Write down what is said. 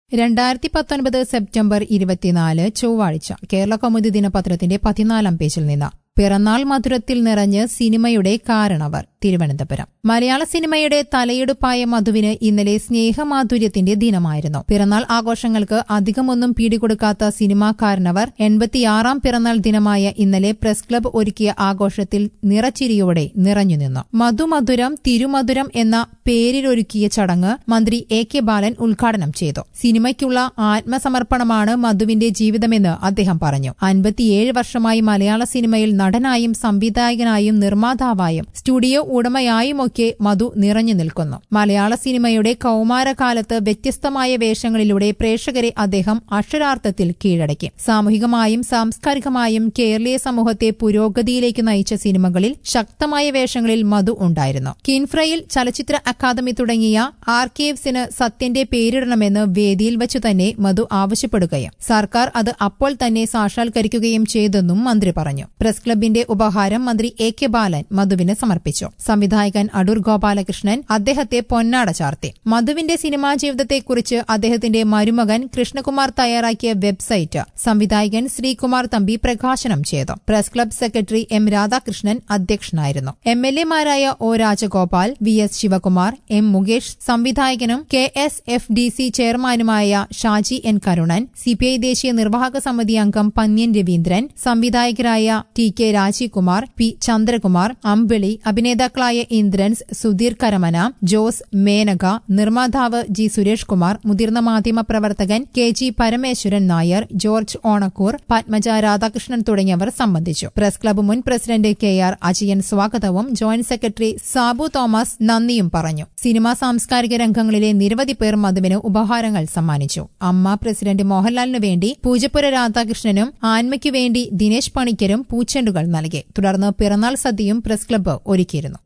രണ്ടായിരത്തി പത്തൊൻപത് സെപ്റ്റംബർ ഇരുപത്തിനാല് ചൊവ്വാഴ്ച കേരള കൗമുദി ദിനപത്രത്തിന്റെ പതിനാലാം പേജിൽ നിന്ന് പിറന്നാൾ മധുരത്തിൽ നിറഞ്ഞ് സിനിമയുടെ കാരണവർ തിരുവനന്തപുരം മലയാള സിനിമയുടെ തലയെടുപ്പായ മധുവിന് ഇന്നലെ സ്നേഹമാധുര്യത്തിന്റെ ദിനമായിരുന്നു പിറന്നാൾ ആഘോഷങ്ങൾക്ക് അധികമൊന്നും പീടികൊടുക്കാത്ത സിനിമാ കാരണവർ എൺപത്തിയാറാം പിറന്നാൾ ദിനമായ ഇന്നലെ പ്രസ് ക്ലബ് ഒരുക്കിയ ആഘോഷത്തിൽ നിറച്ചിരിയോടെ നിറഞ്ഞുനിന്നു മധുമധുരം തിരുമധുരം എന്ന പേരിലൊരുക്കിയ ചടങ്ങ് മന്ത്രി എ കെ ബാലൻ ഉദ്ഘാടനം ചെയ്തു സിനിമയ്ക്കുള്ള ആത്മസമർപ്പണമാണ് മധുവിന്റെ ജീവിതമെന്ന് അദ്ദേഹം പറഞ്ഞു അൻപത്തിയേഴ് വർഷമായി മലയാള സിനിമയിൽ നടനായും സംവിധായകനായും നിർമ്മാതാവായും സ്റ്റുഡിയോ ഉടമയായുമൊക്കെ മധു നിറഞ്ഞു നിൽക്കുന്നു മലയാള സിനിമയുടെ കൌമാരകാലത്ത് വ്യത്യസ്തമായ വേഷങ്ങളിലൂടെ പ്രേക്ഷകരെ അദ്ദേഹം അക്ഷരാർത്ഥത്തിൽ കീഴടക്കി സാമൂഹികമായും സാംസ്കാരികമായും കേരളീയ സമൂഹത്തെ പുരോഗതിയിലേക്ക് നയിച്ച സിനിമകളിൽ ശക്തമായ വേഷങ്ങളിൽ മധു ഉണ്ടായിരുന്നു കിൻഫ്രയിൽ ചലച്ചിത്ര അക്കാദമി തുടങ്ങിയ ആർക്കൈവ്സിന് സത്യന്റെ പേരിടണമെന്ന് വേദിയിൽ വച്ചു തന്നെ മധു ആവശ്യപ്പെടുകയും സർക്കാർ അത് അപ്പോൾ തന്നെ സാക്ഷാത്കരിക്കുകയും ചെയ്തെന്നും മന്ത്രി പറഞ്ഞു പ്രസ് ക്ലബിന്റെ ഉപഹാരം മന്ത്രി എ കെ ബാലൻ മധുവിന് സമർപ്പിച്ചു സംവിധായകൻ അടൂർ ഗോപാലകൃഷ്ണൻ അദ്ദേഹത്തെ പൊന്നാട ചാർത്തി മധുവിന്റെ സിനിമാ ജീവിതത്തെക്കുറിച്ച് അദ്ദേഹത്തിന്റെ മരുമകൻ കൃഷ്ണകുമാർ തയ്യാറാക്കിയ വെബ്സൈറ്റ് സംവിധായകൻ ശ്രീകുമാർ തമ്പി പ്രകാശനം ചെയ്തു press club secretary M Radhakrishnan അധ്യക്ഷനായിരുന്നു എം എൽ എമാരായ O Rajagopal V S Sivakumar M Mukesh സംവിധായകനും K S F D C ചെയർമാനുമായ ഷാജി എൻ കരുണൻ സിപിഐ ദേശീയ നിർവാഹക സമിതി അംഗം പന്ന്യൻ രവീന്ദ്രൻ സംവിധായകരായ T K Rajeevkumar P Chandrakumar Ambili അഭിനേതാക്കളായ ഇന്ദ്രൻസ് സുധീർ കരമന ജോസ് മേനക നിർമ്മാതാവ് ജി സുരേഷ് കുമാർ മുതിർന്ന മാധ്യമ പ്രവർത്തകൻ കെ ജി പരമേശ്വരൻ നായർ ജോർജ് ഓണക്കൂർ പത്മജ രാധാകൃഷ്ണൻ തുടങ്ങിയവർ സംബന്ധിച്ചു പ്രസ് ക്ലബ്ബ് മുൻ പ്രസിഡന്റ് കെ ആർ അജയൻ സ്വാഗതവും ജോയിന്റ് സെക്രട്ടറി സാബു തോമസ് നന്ദിയും പറഞ്ഞു സിനിമാ സാംസ്കാരിക രംഗങ്ങളിലെ നിരവധി പേർ മധുവിന് ഉപഹാരങ്ങൾ സമ്മാനിച്ചു അമ്മ പ്രസിഡന്റ് മോഹൻലാലിനു വേണ്ടി പൂജപ്പുര രാധാകൃഷ്ണനും ആൻമയ്ക്കു വേണ്ടി ദിനേശ് പണിക്കരും പൂച്ചെണ്ടുകൾ നൽകി തുടർന്ന് പിറന്നാൾ സദ്യയും പ്രസ് ക്ലബ്ബ് ഒരുക്കിയിരുന്നു